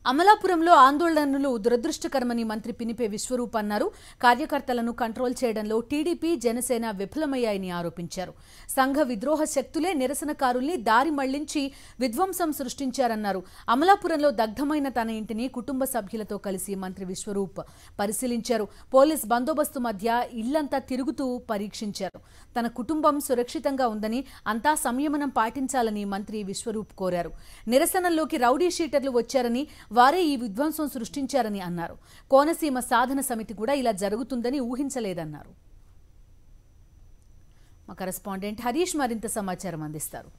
అమలాపురంలో ఆందోళనలు దురదృష్టకరమని మంత్రి పినిపే విశ్వరూప్ అన్నారు కార్యకర్తలను కంట్రోల్ చేయడంలో టీడీపీ జనసేన విఫలమయ్యాయని ఆరోపించారు సంఘ విద్రోహ శక్తులే నిరసనకారుల్ని దారి మళ్లించి విధ్వంసం సృష్టించారన్నారు అమలాపురంలో దగ్ధమైన తన ఇంటిని కుటుంబ సభ్యులతో కలిసి మంత్రి విశ్వరూప్ పరిశీలించారు పోలీస్ బందోబస్తు మధ్య ఇల్లంతా తిరుగుతూ పరీక్షించారు తన కుటుంబం సురక్షితంగా ఉందని అంతా సంయమనం పాటించాలని మంత్రి విశ్వరూప్ కోరారు నిరసనల్లోకి రౌడీ షీటర్లు వచ్చారని వారే ఈ విధ్వంసం సృష్టించారని అన్నారు కోనసీమ సాధన సమితి కూడా ఇలా జరుగుతుందని ఊహించలేదన్నారు మా కరెస్పాండెంట్ హరీష్ మరింత సమాచారం అందిస్తారు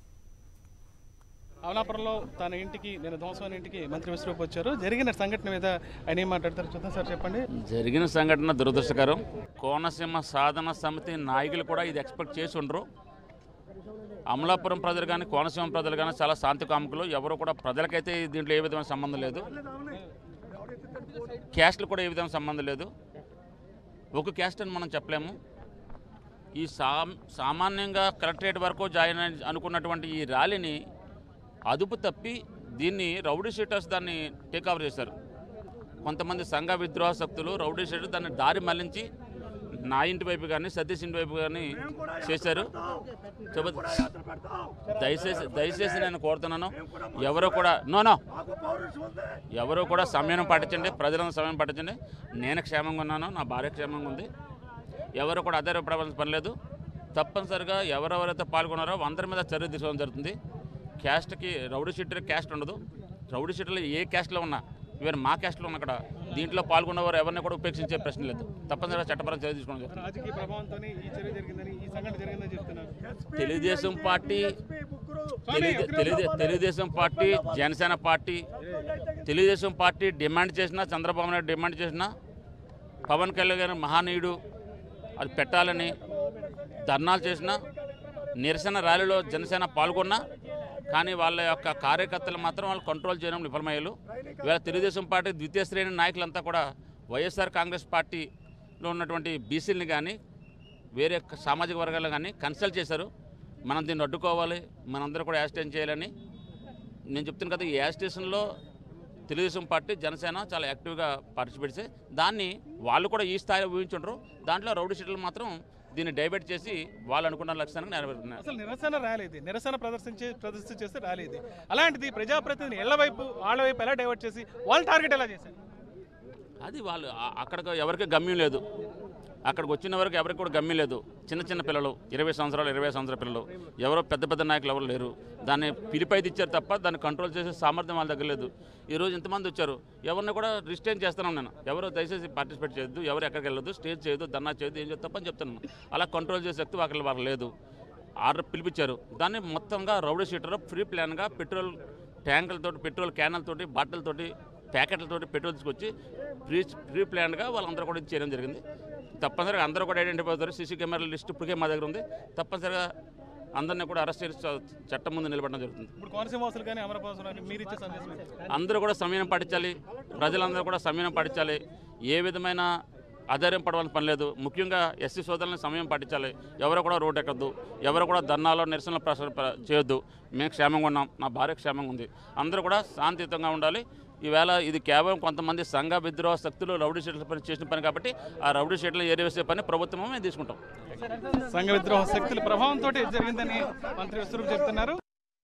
అమలాపురంలో తన ఇంటికి నేను ధ్వంసమైన ఇంటికి మంత్రి విశ్వరూప్ వచ్చారు జరిగిన సంఘటన మీద ఆయన ఏం మాట్లాడతారు చూద్దాం సార్ చెప్పండి జరిగిన సంఘటన దురదృష్టకరం కోనసీమ సాధన సమితి నాయకులు కూడా ఇది ఎక్స్పెక్ట్ చేసి ఉండరు అమలాపురం ప్రజలు కానీ కోనసీమ ప్రజలు కానీ చాలా శాంతి కాముకులు ఎవరు కూడా ప్రజలకైతే దీంట్లో ఏ విధమైన సంబంధం లేదు క్యాస్ట్లు కూడా ఏ విధమైన సంబంధం లేదు ఒక క్యాస్ట్ అని మనం చెప్పలేము ఈ సా సామాన్యంగా కలెక్టరేట్ వరకు జాయిన్ అయి- అనుకున్నటువంటి ఈ ర్యాలీని అదుపు తప్పి దీన్ని రౌడీ షీటర్స్ దాన్ని టేక్ ఓవర్ చేశారు కొంతమంది సంఘ విద్రోహ శక్తులు రౌడీ షీటర్స్ దాన్ని దారి మళ్లించి నా ఇంటి వైపు కానీ సతీష్ ఇంటి వైపు కానీ చేశారు చెప్ప దయచేసి దయచేసి నేను కోరుతున్నాను ఎవరు కూడా నో నో ఎవరు కూడా సమయం పాటించండి ప్రజలను సమయం పాటించండి నేను క్షేమంగా ఉన్నాను నా భార్య క్షేమంగా ఉంది ఎవరు కూడా ఆధారపడవలసిన పని లేదు తప్పనిసరిగా ఎవరెవరైతే పాల్గొన్నారో అందరి మీద చర్య తీసుకోవడం జరుగుతుంది క్యాస్ట్కి రౌడీ షీటర్ క్యాస్ట్ ఉండదు రౌడీ షీటర్లు ఏ క్యాస్ట్లో ఉన్నా ఈవెన్ మా క్యాస్ట్లో ఉన్న అక్కడ దీంట్లో పాల్గొన్నవారు ఎవరిని కూడా ఉపేక్షించే ప్రశ్న లేదు తప్పనిసరిగా చట్టపరంగా చర్య తీసుకోవడం జరుగుతుంది రాజకీయ ప్రభావంతో ఈ చర్య జరిగిందని ఈ సంఘటన జరిగిందని చెప్తున్నారు Telugu Desam party Telugu Telugu Telugu Desam party Janasena party Telugu Desam party demand చేసిన చంద్రబాబు నాయుడు డిమాండ్ చేసిన పవన్ కళ్యాణ్ గారి మహానీయుడు అది పెట్టాలని ధర్నాలు చేసిన నిరసన ర్యాలీలో జనసేన పాల్గొన్నా కానీ వాళ్ళ యొక్క కార్యకర్తలు మాత్రం వాళ్ళు కంట్రోల్ చేయడం విఫలమయ్యారు ఇవాళ తెలుగుదేశం పార్టీ ద్వితీయ శ్రేణి నాయకులంతా కూడా వైఎస్ఆర్ కాంగ్రెస్ పార్టీలో ఉన్నటువంటి బీసీలని కానీ వేరే క- సామాజిక వర్గాలు కానీ కన్సల్ట్ చేశారు మనం దీన్ని అడ్డుకోవాలి మనందరూ కూడా యాజిటేషన్ చేయాలని నేను చెప్తున్నాను కదా ఈ యాజిటేషన్లో తెలుగుదేశం పార్టీ జనసేన చాలా యాక్టివ్గా పార్టిసిపేట్ చేసి దాన్ని వాళ్ళు కూడా ఈ స్థాయిలో ఊహించుండ్రు దాంట్లో రౌడీ షీట్లు మాత్రం దీన్ని డైవర్ట్ చేసి వాళ్ళు అనుకున్న లక్ష్యానికి నెరవేరుతున్నారు అసలు నిరసన ర్యాలీ ఇది నిరసన ప్రదర్శించే ప్రదర్శన చేస్తే ర్యాలీ ఇది అలాంటిది ప్రజాప్రతినిధిని ఎళ్ల వైపు వాళ్ళ వైపు ఎలా డైవర్ట్ చేసి వాళ్ళ టార్గెట్ ఎలా చేశారు అది వాళ్ళు ఆ- అక్కడికి ఎవరికి గమ్యం లేదు అక్కడికి వచ్చిన వరకు ఎవరికి కూడా గమ్యం లేదు చిన్న చిన్న పిల్లలు ఇరవై సంవత్సరాలు ఇరవై సంవత్సరాల పిల్లలు ఎవరో పెద్ద పెద్ద నాయకులు ఎవరు లేరు దాన్ని పిలిపైతే ఇచ్చారు తప్ప దాన్ని కంట్రోల్ చేసే సామర్థ్యం వాళ్ళ దగ్గర లేదు ఈరోజు ఇంతమంది వచ్చారు ఎవరిని కూడా రిస్టైన్ చేస్తున్నాను నేను ఎవరు దయచేసి పార్టిసిపేట్ చేయొద్దు ఎవరు ఎక్కడికి వెళ్ళొద్దు స్టేజ్ చేయొద్దు ధర్నా చేయొద్దు ఏం చేయొద్దు తప్పని చెప్తున్నాను అలా కంట్రోల్ చేసే శక్తి వాళ్ళకి వాళ్ళకి లేదు ఆర్డర్ పిలిపించారు దాన్ని మొత్తంగా రౌడీ షీటర్ ఫ్రీ ప్లాన్గా పెట్రోల్ ట్యాంకులతోటి పెట్రోల్ క్యానల్తోటి బాటిల్తోటి ప్యాకెట్లతోటి పెట్రోల్ తీసుకొచ్చి ఫ్రీ ఫ్రీ ప్లాన్గా వాళ్ళందరూ కూడా ఇది చేయడం జరిగింది తప్పనిసరిగా అందరూ కూడా ఐడెంటిఫై అవుతారు సీసీ కెమెరాల లిస్ట్ ఇప్పటికే మా దగ్గర ఉంది తప్పనిసరిగా అందరినీ కూడా అరెస్ట్ చేసి చ- చట్టం ముందు నిలబడడం జరుగుతుంది ఇప్పుడు కోనసీమ వాసులు కానీ అమరవాసులు కానీ మీరు ఇచ్చే సందేశం ఏంటి? అందరూ కూడా సమయం పాటించాలి ప్రజలందరూ కూడా సమయం పాటించాలి ఏ విధమైన ఆధార్యం పడవలసిన పని లేదు ముఖ్యంగా ఎస్సీ సోదరులను సమయం పాటించాలి ఎవరు కూడా రోడ్డు ఎక్కద్దు ఎవరు కూడా ధర్నాలో నిరసనలు ప్రస ప్ర- చేయొద్దు మేము క్షేమంగా ఉన్నాం నా భార్య క్షేమంగా ఉంది అందరూ కూడా శాంతియుతంగా ఉండాలి ఈవేళ ఇది కేవలం కొంతమంది సంఘ విద్రోహ శక్తులు రౌడీ షీట్ల పని చేసిన పని కాబట్టి ఆ రౌడీ షీట్లు ఏరివేసే పని ప్రభుత్వమే మేము తీసుకుంటాం సంఘ విద్రోహ శక్తుల ప్రభావంతో జరిగిందని మంత్రి విశ్వరూప్ చెప్తున్నారు